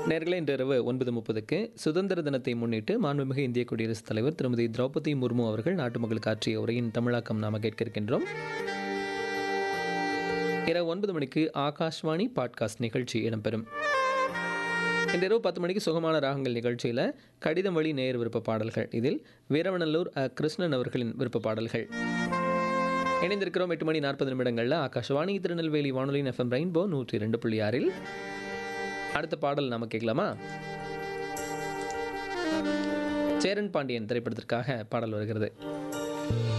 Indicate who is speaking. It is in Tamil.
Speaker 1: நேர்களே இன்று இரவு ஒன்பது முப்பதுக்கு சுதந்திர தினத்தை முன்னிட்டு மாண்புமிகு இந்திய குடியரசுத் தலைவர் திருமதி திரௌபதி முர்மு அவர்கள் நாட்டு மக்களுக்கு ஆற்றிய உரையின் தமிழாக்கம் நாம கேட்க இருக்கின்றோம் இரவு ஒன்பது மணிக்கு ஆகாஷ்வாணி பாட்காஸ்ட் நிகழ்ச்சி இடம்பெறும் இன்று இரவு பத்து மணிக்கு சுகமான ராகங்கள் நிகழ்ச்சியில் கடிதம் வழி நேர் விருப்ப பாடல்கள் இதில் வீரவநல்லூர் அ. கிருஷ்ணன் அவர்களின் விருப்ப பாடல்கள் இணைந்திருக்கிறோம் எட்டு மணி நாற்பது நிமிடங்களில் ஆகாஷ்வாணி திருநெல்வேலி வானொலியின் எஃப்எம் ரெயின்போ நூற்றி ரெண்டு புள்ளி ஆறில் அடுத்த பாடல் நாம கேட்கலாமா சேரன் பாண்டியன் திரைப்படத்திற்காக பாடல் வருகிறது